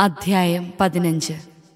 അധ്യായം പതിനഞ്ച്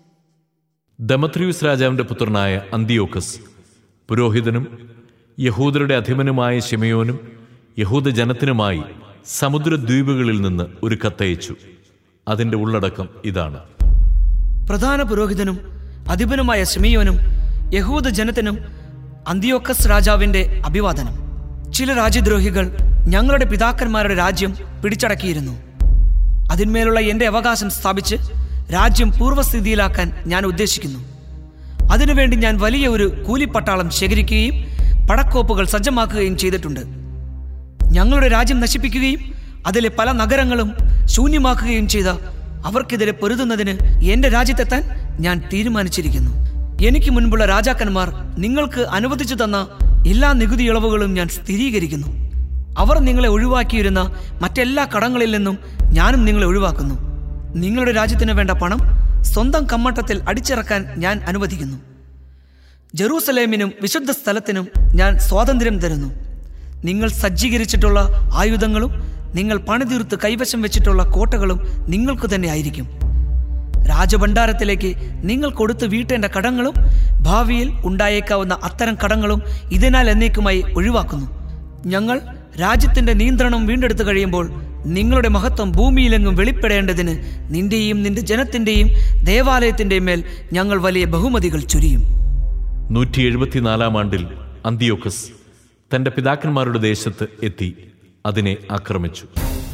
ദമത്രിയൂസ് രാജാവിന്റെ പുത്രനായ അന്തിയോക്കസ് പുരോഹിതനും യഹൂദരുടെ അധിപനുമായ ശിമയോനും യഹൂദ ജനത്തിനുമായി സമുദ്രദ്വീപുകളിൽ നിന്ന് ഒരു കത്തയച്ചു അതിന്റെ ഉള്ളടക്കം ഇതാണ് പ്രധാന പുരോഹിതനും അധിപനുമായ സിമിയോനും യഹൂദ ജനത്തിനും അന്തിയോക്കസ് രാജാവിന്റെ അഭിവാദനം ചില രാജ്യദ്രോഹികൾ ഞങ്ങളുടെ പിതാക്കന്മാരുടെ രാജ്യം പിടിച്ചടക്കിയിരുന്നു അതിന്മേലുള്ള എന്റെ അവകാശം സ്ഥാപിച്ച് രാജ്യം പൂർവ്വസ്ഥിതിയിലാക്കാൻ ഞാൻ ഉദ്ദേശിക്കുന്നു അതിനുവേണ്ടി ഞാൻ വലിയ ഒരു കൂലിപ്പട്ടാളം ശേഖരിക്കുകയും പടക്കോപ്പുകൾ സജ്ജമാക്കുകയും ചെയ്തിട്ടുണ്ട് ഞങ്ങളുടെ രാജ്യം നശിപ്പിക്കുകയും അതിലെ പല നഗരങ്ങളും ശൂന്യമാക്കുകയും ചെയ്ത അവർക്കെതിരെ പൊരുതുന്നതിന് എന്റെ രാജ്യത്തെത്താൻ ഞാൻ തീരുമാനിച്ചിരിക്കുന്നു എനിക്ക് മുൻപുള്ള രാജാക്കന്മാർ നിങ്ങൾക്ക് അനുവദിച്ചു തന്ന എല്ലാ നികുതി ഇളവുകളും ഞാൻ സ്ഥിരീകരിക്കുന്നു അവർ നിങ്ങളെ ഒഴിവാക്കിയിരുന്ന മറ്റെല്ലാ കടങ്ങളിൽ നിന്നും ഞാനും നിങ്ങളെ ഒഴിവാക്കുന്നു നിങ്ങളുടെ രാജ്യത്തിന് വേണ്ട പണം സ്വന്തം കമ്മട്ടത്തിൽ അടിച്ചിറക്കാൻ ഞാൻ അനുവദിക്കുന്നു ജെറൂസലേമിനും വിശുദ്ധ സ്ഥലത്തിനും ഞാൻ സ്വാതന്ത്ര്യം തരുന്നു നിങ്ങൾ സജ്ജീകരിച്ചിട്ടുള്ള ആയുധങ്ങളും നിങ്ങൾ പണിതീർത്ത് കൈവശം വെച്ചിട്ടുള്ള കോട്ടകളും നിങ്ങൾക്ക് തന്നെ ആയിരിക്കും രാജഭണ്ഡാരത്തിലേക്ക് നിങ്ങൾ കൊടുത്ത് വീട്ടേണ്ട കടങ്ങളും ഭാവിയിൽ ഉണ്ടായേക്കാവുന്ന അത്തരം കടങ്ങളും ഇതിനാൽ എന്നേക്കുമായി ഒഴിവാക്കുന്നു ഞങ്ങൾ രാജ്യത്തിന്റെ നിയന്ത്രണം വീണ്ടെടുത്തു കഴിയുമ്പോൾ നിങ്ങളുടെ മഹത്വം ഭൂമിയിലെങ്ങും വെളിപ്പെടേണ്ടതിന് നിന്റെയും നിന്റെ ജനത്തിന്റെയും ദേവാലയത്തിന്റെയും മേൽ ഞങ്ങൾ വലിയ ബഹുമതികൾ ചൊരിയും നൂറ്റി എഴുപത്തിനാലാം ആണ്ടിൽ അന്തിയോക്കസ് തന്റെ പിതാക്കന്മാരുടെ ദേശത്ത് എത്തി അതിനെ ആക്രമിച്ചു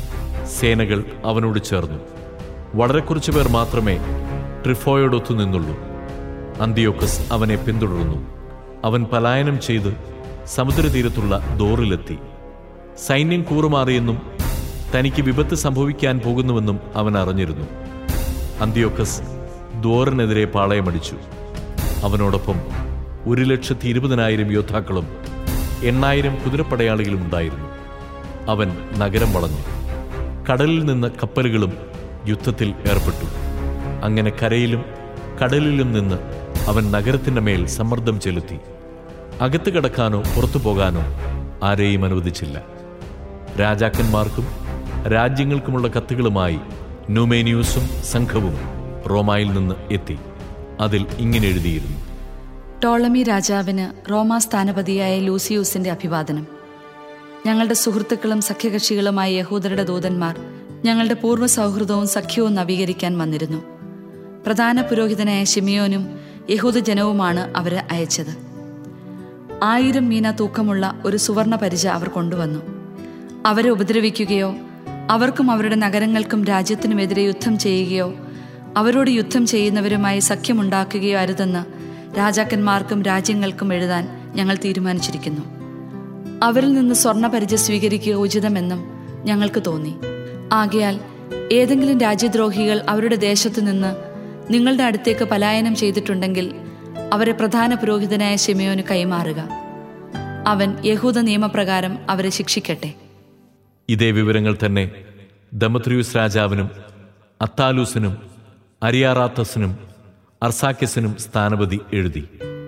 സേനകൾ അവനോട് ചേർന്നു വളരെ കുറച്ചു പേർ മാത്രമേ ട്രിഫോയോടൊത്തു നിന്നുള്ളൂ അന്തിയോക്കസ് അവനെ പിന്തുടർന്നു അവൻ പലായനം ചെയ്ത് സമുദ്രതീരത്തുള്ള ദോറിലെത്തി സൈന്യം കൂറുമാറിയെന്നും തനിക്ക് വിപത്ത് സംഭവിക്കാൻ പോകുന്നുവെന്നും അവൻ അറിഞ്ഞിരുന്നു അന്തിയോക്കസ് ദോറിനെതിരെ പാളയമടിച്ചു അവനോടൊപ്പം ഒരു ലക്ഷത്തി ഇരുപതിനായിരം യോദ്ധാക്കളും എണ്ണായിരം കുതിരപ്പടയാളികളും ഉണ്ടായിരുന്നു അവൻ നഗരം വളഞ്ഞു കടലിൽ നിന്ന് കപ്പലുകളും യുദ്ധത്തിൽ ഏർപ്പെട്ടു അങ്ങനെ കരയിലും കടലിലും നിന്ന് അവൻ നഗരത്തിന്റെ മേൽ സമ്മർദ്ദം ചെലുത്തി അകത്ത് കടക്കാനോ പുറത്തു പോകാനോ ആരെയും അനുവദിച്ചില്ല രാജാക്കന്മാർക്കും രാജ്യങ്ങൾക്കുമുള്ള കത്തുകളുമായി ന്യൂമേനിയൂസും സംഘവും റോമായിൽ നിന്ന് എത്തി അതിൽ ഇങ്ങനെ എഴുതിയിരുന്നു ടോളമി രാജാവിന് റോമാ സ്ഥാനപതിയായ ലൂസിയൂസിന്റെ അഭിവാദനം ഞങ്ങളുടെ സുഹൃത്തുക്കളും സഖ്യകക്ഷികളുമായ യഹൂദരുടെ ദൂതന്മാർ ഞങ്ങളുടെ പൂർവ്വ സൗഹൃദവും സഖ്യവും നവീകരിക്കാൻ വന്നിരുന്നു പ്രധാന പുരോഹിതനായ ഷിമിയോനും യഹൂദ ജനവുമാണ് അവരെ അയച്ചത് ആയിരം മീന തൂക്കമുള്ള ഒരു സുവർണ പരിച അവർ കൊണ്ടുവന്നു അവരെ ഉപദ്രവിക്കുകയോ അവർക്കും അവരുടെ നഗരങ്ങൾക്കും രാജ്യത്തിനുമെതിരെ യുദ്ധം ചെയ്യുകയോ അവരോട് യുദ്ധം ചെയ്യുന്നവരുമായി സഖ്യമുണ്ടാക്കുകയോ അരുതെന്ന് രാജാക്കന്മാർക്കും രാജ്യങ്ങൾക്കും എഴുതാൻ ഞങ്ങൾ തീരുമാനിച്ചിരിക്കുന്നു അവരിൽ നിന്ന് സ്വർണ്ണ പരിചയ സ്വീകരിക്കുക ഉചിതമെന്നും ഞങ്ങൾക്ക് തോന്നി ആകയാൽ ഏതെങ്കിലും രാജ്യദ്രോഹികൾ അവരുടെ ദേശത്തു നിന്ന് നിങ്ങളുടെ അടുത്തേക്ക് പലായനം ചെയ്തിട്ടുണ്ടെങ്കിൽ അവരെ പ്രധാന പുരോഹിതനായ ഷിമയോന് കൈമാറുക അവൻ യഹൂദ നിയമപ്രകാരം അവരെ ശിക്ഷിക്കട്ടെ ഇതേ വിവരങ്ങൾ തന്നെ ദമത്രിയൂസ് രാജാവിനും അത്താലൂസിനും അരിയാറാത്തസിനും അർസാക്കിസിനും സ്ഥാനപതി എഴുതി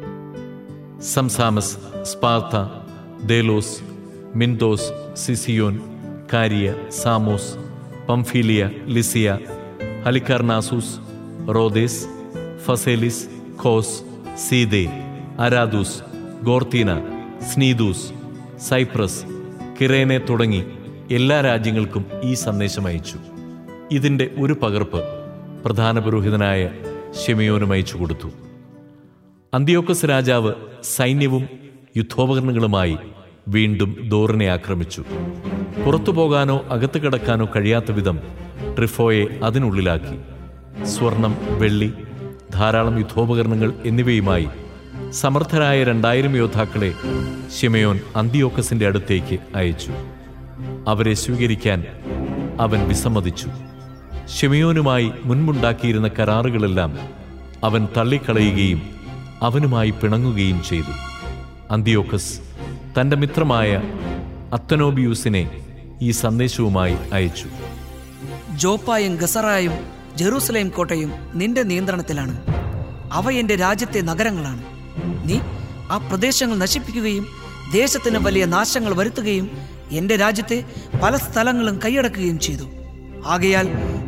സംസാമസ് Sparta Delos Myndos Sicyon Caria Samos Pamphylia Lycia Halicarnassus Rhodes Phaselis Kos Side Aradus Gortyna Cnidus Cyprus Cyrene തുടങ്ങി എല്ലാ രാജ്യങ്ങൾക്കും ഈ സന്ദേശം അയച്ചു ഇതിന്റെ ഒരു പകർപ്പ് പ്രധാന പുരോഹിതനായ ഷെമിയോനും അയച്ചു കൊടുത്തു അന്ത്യോക്കസ് രാജാവ് സൈന്യവും യുദ്ധോപകരണങ്ങളുമായി വീണ്ടും ദോറിനെ ആക്രമിച്ചു പുറത്തു പോകാനോ അകത്ത് കിടക്കാനോ കഴിയാത്ത വിധം ട്രിഫോയെ അതിനുള്ളിലാക്കി സ്വർണം വെള്ളി ധാരാളം യുദ്ധോപകരണങ്ങൾ എന്നിവയുമായി സമർത്ഥരായ രണ്ടായിരം യോദ്ധാക്കളെ ഷിമയോൻ അന്തിയോക്കസിന്റെ അടുത്തേക്ക് അയച്ചു അവരെ സ്വീകരിക്കാൻ അവൻ വിസമ്മതിച്ചു ഷിമയോനുമായി മുൻപുണ്ടാക്കിയിരുന്ന കരാറുകളെല്ലാം അവൻ തള്ളിക്കളയുകയും അവനുമായി പിണങ്ങുകയും ചെയ്തു അന്തിയോക്കസ് തന്റെ മിത്രമായ അത്തനോബിയൂസിനെ ഈ സന്ദേശവുമായി അയച്ചു ജോപ്പായും ഗസറായും ജെറൂസലേം കോട്ടയും നിന്റെ നിയന്ത്രണത്തിലാണ് അവ എന്റെ രാജ്യത്തെ നഗരങ്ങളാണ് നീ ആ പ്രദേശങ്ങൾ നശിപ്പിക്കുകയും ദേശത്തിന് വലിയ നാശങ്ങൾ വരുത്തുകയും എന്റെ രാജ്യത്തെ പല സ്ഥലങ്ങളും കൈയടക്കുകയും ചെയ്തു ആകയാൽ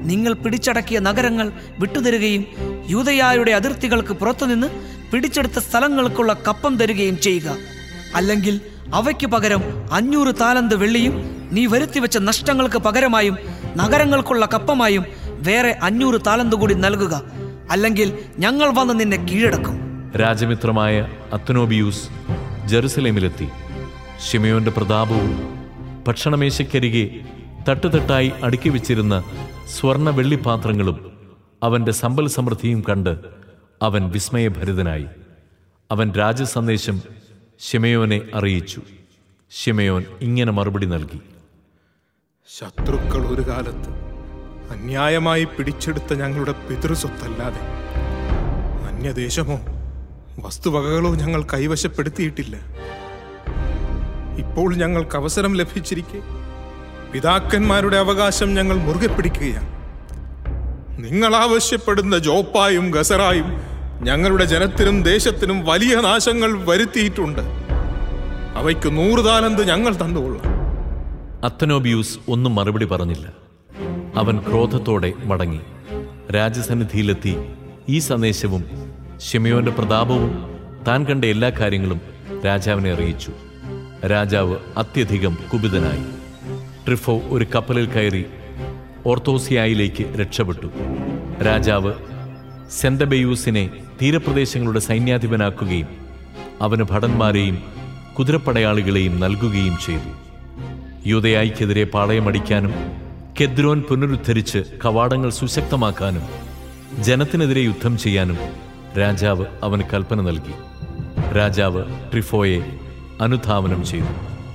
നിങ്ങൾ പിടിച്ചടക്കിയ നഗരങ്ങൾ വിട്ടുതരുകയും യൂതയായുടെ അതിർത്തികൾക്ക് പുറത്തുനിന്ന് പിടിച്ചെടുത്ത സ്ഥലങ്ങൾക്കുള്ള കപ്പം തരുകയും ചെയ്യുക അല്ലെങ്കിൽ അവയ്ക്ക് പകരം അഞ്ഞൂറ് താലന്ത് വെള്ളിയും നീ വരുത്തിവെച്ച നഷ്ടങ്ങൾക്ക് പകരമായും നഗരങ്ങൾക്കുള്ള കപ്പമായും വേറെ അഞ്ഞൂറ് താലന്ത് കൂടി നൽകുക അല്ലെങ്കിൽ ഞങ്ങൾ വന്ന് നിന്നെ കീഴടക്കും രാജമിത്രമായ അത്തനോബിയൂസ് ജെറുസലേമിലെത്തി ഷിമയോന്റെ പ്രതാപവും ഭക്ഷണമേശയ്ക്കരികെ തട്ടുതട്ടായി അടുക്കി വെച്ചിരുന്ന സ്വർണ വെള്ളിപ്പാത്രങ്ങളും അവന്റെ സമ്പൽ സമൃദ്ധിയും കണ്ട് അവൻ വിസ്മയഭരിതനായി അവൻ രാജസന്ദേശം ഷിമയോനെ അറിയിച്ചു ഷിമയോൻ ഇങ്ങനെ മറുപടി നൽകി ശത്രുക്കൾ ഒരു കാലത്ത് അന്യായമായി പിടിച്ചെടുത്ത ഞങ്ങളുടെ പിതൃസ്വത്തല്ലാതെ അന്യദേശമോ വസ്തുവകകളോ ഞങ്ങൾ കൈവശപ്പെടുത്തിയിട്ടില്ല ഇപ്പോൾ ഞങ്ങൾക്ക് അവസരം ലഭിച്ചിരിക്കെ പിതാക്കന്മാരുടെ അവകാശം ഞങ്ങൾ മുറുകെ പിടിക്കുകയാണ് നിങ്ങൾ ആവശ്യപ്പെടുന്ന ജോപ്പായും ഗസറായും ഞങ്ങളുടെ ജനത്തിനും ദേശത്തിനും വലിയ നാശങ്ങൾ വരുത്തിയിട്ടുണ്ട് അവയ്ക്ക് നൂറ് താലന്ത് ഞങ്ങൾ തന്നുകൊള്ളാം അത്തനോബിയൂസ് ഒന്നും മറുപടി പറഞ്ഞില്ല അവൻ ക്രോധത്തോടെ മടങ്ങി രാജസന്നിധിയിലെത്തി ഈ സന്ദേശവും ഷിമയോന്റെ പ്രതാപവും താൻ കണ്ട എല്ലാ കാര്യങ്ങളും രാജാവിനെ അറിയിച്ചു രാജാവ് അത്യധികം കുപിതനായി ട്രിഫോ ഒരു കപ്പലിൽ കയറി ഓർത്തോസിയായിലേക്ക് രക്ഷപ്പെട്ടു രാജാവ് സെന്തബെയൂസിനെ തീരപ്രദേശങ്ങളുടെ സൈന്യാധിപനാക്കുകയും അവന് ഭടന്മാരെയും കുതിരപ്പടയാളികളെയും നൽകുകയും ചെയ്തു യൂതയായിക്കെതിരെ പാളയമടിക്കാനും കെദ്രോൻ പുനരുദ്ധരിച്ച് കവാടങ്ങൾ സുശക്തമാക്കാനും ജനത്തിനെതിരെ യുദ്ധം ചെയ്യാനും രാജാവ് അവന് കൽപ്പന നൽകി രാജാവ് ട്രിഫോയെ അനുധാവനം ചെയ്തു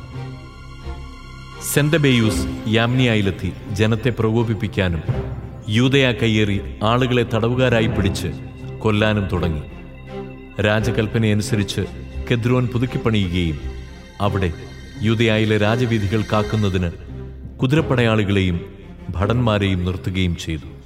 സെന്തബേയൂസ് യാമ്നിയായിലെത്തി ജനത്തെ പ്രകോപിപ്പിക്കാനും യൂതയ കയ്യേറി ആളുകളെ തടവുകാരായി പിടിച്ച് കൊല്ലാനും തുടങ്ങി രാജകൽപ്പനയനുസരിച്ച് കെദ്രോൻ പുതുക്കിപ്പണിയുകയും അവിടെ യൂതയായിലെ രാജവീഥികൾ കാക്കുന്നതിന് കുതിരപ്പടയാളികളെയും ഭടന്മാരെയും നിർത്തുകയും ചെയ്തു